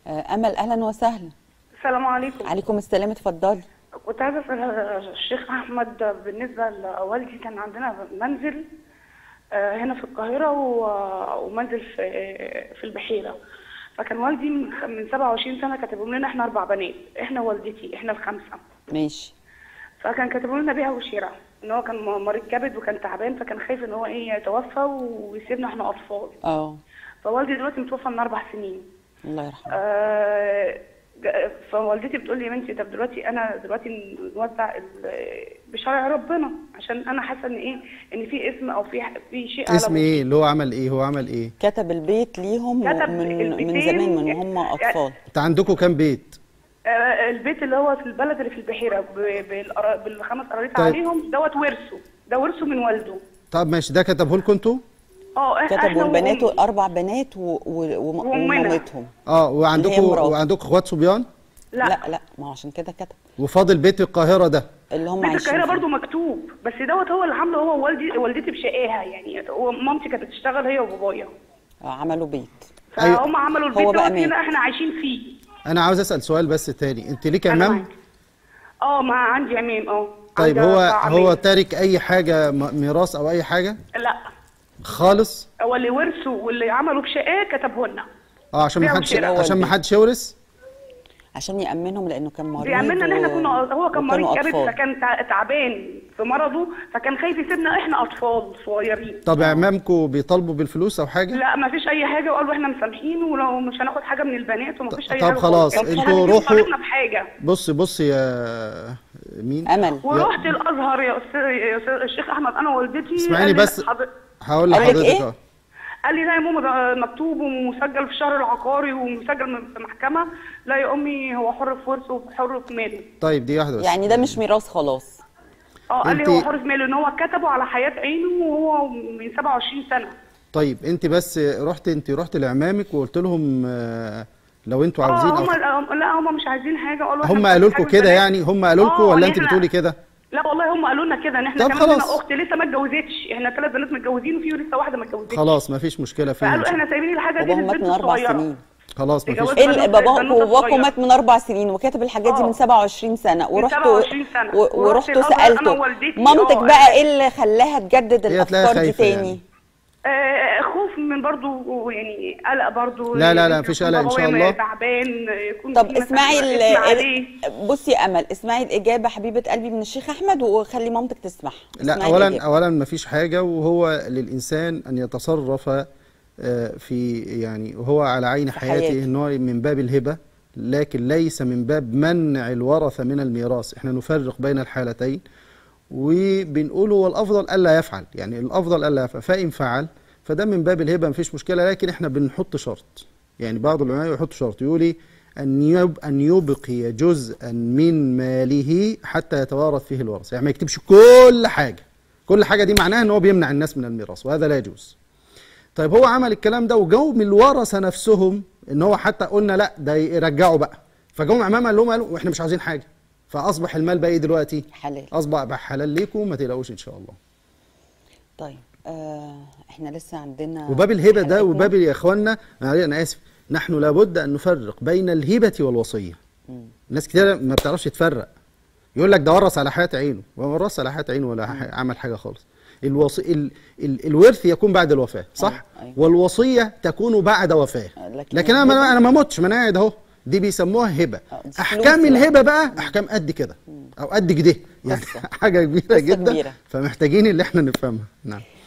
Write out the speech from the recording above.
آه، امل اهلا وسهلا السلام عليكم عليكم السلام اتفضلي كنت عايزه اسال الشيخ احمد بالنسبه لوالدي كان عندنا منزل آه، هنا في القاهره و- ومنزل في في البحيره فكان والدي من خ- من 27 سنه كاتبهم لنا احنا اربع بنات احنا والدتي احنا الخمسه ماشي فكان كاتبوا لنا بيع وشراء ان هو كان م- مريض كبد وكان تعبان فكان خايف ان هو ايه يتوفى ويسيبنا احنا اطفال اه فوالدي دلوقتي متوفى من اربع سنين الله يرحمه آه، ج- فوالدتي بتقول لي يا بنتي طب دلوقتي انا دلوقتي نوزع ال- بشرع ربنا عشان انا حاسه ان ايه ان في اسم او في ح- في شيء اسم على ايه اللي هو عمل ايه هو عمل ايه كتب البيت ليهم كتب من من البيتين زمان من يعني- هم اطفال انت عندكم كام بيت آه، البيت اللي هو في البلد اللي في البحيره ب- بالأرا- بالخمس قراريط طيب. عليهم دوت ورثه ده ورثه من والده طب ماشي ده كتبه لكم انتوا اه إح- كتبوا احنا البنات وأمي. اربع بنات و... و... وم- وأمنا. ومامتهم اه اللي هي وعندكم مراته. وعندكم اخوات صبيان لا, لا لا ما هو عشان كده كتب وفاضل بيت القاهره ده اللي هم بيت عايشين القاهره فيه. برضو مكتوب بس دوت هو اللي عامله هو والدي والدتي بشقاها يعني هو مامتي كانت بتشتغل هي وبابايا آه، عملوا بيت أيوة. فهم عملوا البيت هو بقى دوت مات. هنا احنا عايشين فيه انا عاوز اسال سؤال بس تاني انت ليك أنا عمام معاك. اه ما عندي عمام اه طيب عندي هو أربع هو عمام. تارك اي حاجه م- ميراث او اي حاجه لا خالص هو اللي ورثه واللي عملوا بشقاه كتبه لنا اه عشان ما بيع حدش وشراء. عشان ما حدش يورث عشان يامنهم لانه كان مريض بيعملنا ان احنا و- كنا هو كان وكانوا مريض كبد أطفال. فكان تع- تعبان في مرضه فكان خايف يسيبنا احنا اطفال صغيرين طب عمامكم بيطالبوا بالفلوس او حاجه لا ما فيش اي حاجه وقالوا احنا مسامحين ولو مش هناخد حاجه من البنات وما فيش اي طب حاجه خلاص، خالص. انتوا محدش روحوا- يصالحنا بحاجه بص بص يا مين امل ورحت الازهر يا استاذ يا أستاذ الشيخ احمد انا ووالدتي اسمعيني قال لي بس حضر- هقول قال لك لحضرتك إيه؟ اه قال لي لا يا ماما ده مكتوب ومسجل في الشهر العقاري ومسجل في محكمه لا يا امي هو حر في ورثه وحر في ماله طيب دي واحده بس يعني ده مش ميراث خلاص اه قال لي انت- هو حر في ماله ان هو كتبه على حياه عينه وهو من 27 سنه طيب انت بس رحت انت رحت لعمامك وقلت لهم آه، لو انتوا اه عاوزين هم أو لا هم مش عايزين حاجه قالوا إحنا هم مش قالوا عايزين لكم حاجة كده من يعني هم قالوا لكم آه، ولا إن انت إحنا- بتقولي كده لا والله هم قالوا لنا كده ان احنا طب كمان خلاص. عندنا اخت لسه ما اتجوزتش احنا ثلاث بنات متجوزين وفي لسه واحده ما اتجوزتش خلاص ما فيش مشكله فين فقالوا احنا سايبين الحاجه دي باباهم مات للبنت من اربع الصغيره سنين خلاص ما فيش اتجوزت ايه بنوتة- اللي باباكم بنوتة وباباكم صغيرة. مات من اربع سنين وكاتب الحاجات دي آه. من 27 سنه ورحتوا 27 سنة. و- ورحت ورحتوا الأزهر أنا سالته ووالدتي. مامتك آه. بقى ايه اللي خلاها تجدد هي تلاقيها الافكار دي خايفة تاني يعني. آه خوف من برضو يعني قلق برضو لا، لا، لا، يمكن مفيش يكون قلق إن شاء بابايا الله. تعبان يكون طب في مثلاً اسمعي ال- اسم عليه. ال- بصي يا امل اسمعي الاجابه حبيبه قلبي من الشيخ احمد وخلي مامتك تسمعها لا اسمعي اولا الإجابة. اولا ما فيش حاجه وهو للانسان ان يتصرف آه، في يعني وهو على عين في حياته حياته. ان هو من باب الهبه لكن ليس من باب منع الورثه من الميراث احنا نفرق بين الحالتين وبنقول هو الافضل الا يفعل يعني الافضل الا يفعل فان فعل فده من باب الهبه مفيش مشكله لكن احنا بنحط شرط يعني بعض العلماء يحط شرط يقول إيه؟ ان يب ان يبقي جزءا من ماله حتى يتوارث فيه الورثه يعني ما يكتبش كل حاجه كل حاجه دي معناها ان هو بيمنع الناس من الميراث وهذا لا يجوز طيب هو عمل الكلام ده وجو من الورثه نفسهم ان هو حتى قلنا لا ده يرجعوا بقى فجم عمام قال لهم قالوا احنا مش عاوزين حاجه فاصبح المال بقى ايه دلوقتي حلال اصبح بقى حلال ليكم ما تقلقوش ان شاء الله طيب آه احنا لسه عندنا وباب الهبه ده حلقتنا. وباب يا اخوانا معلش انا اسف نحن لابد ان نفرق بين الهبه والوصيه ناس كتير ما بتعرفش تفرق يقول لك ده ورث على حياه عينه وما ورث على حياه عينه ولا ح- عمل حاجه خالص الوصي ال... ال... الورث يكون بعد الوفاه صح أيوة، أيوة. والوصيه تكون بعد وفاه لكن لكن انا ما الهبة- انا ما متش ما انا قاعد اهو دي بيسموها هبه آه، دي فلوس احكام بقى. الهبه بقى احكام قد كده او قد كده يعني قصة. حاجه كبيره قصة جدا كبيرة. فمحتاجين اللي احنا نفهمها نعم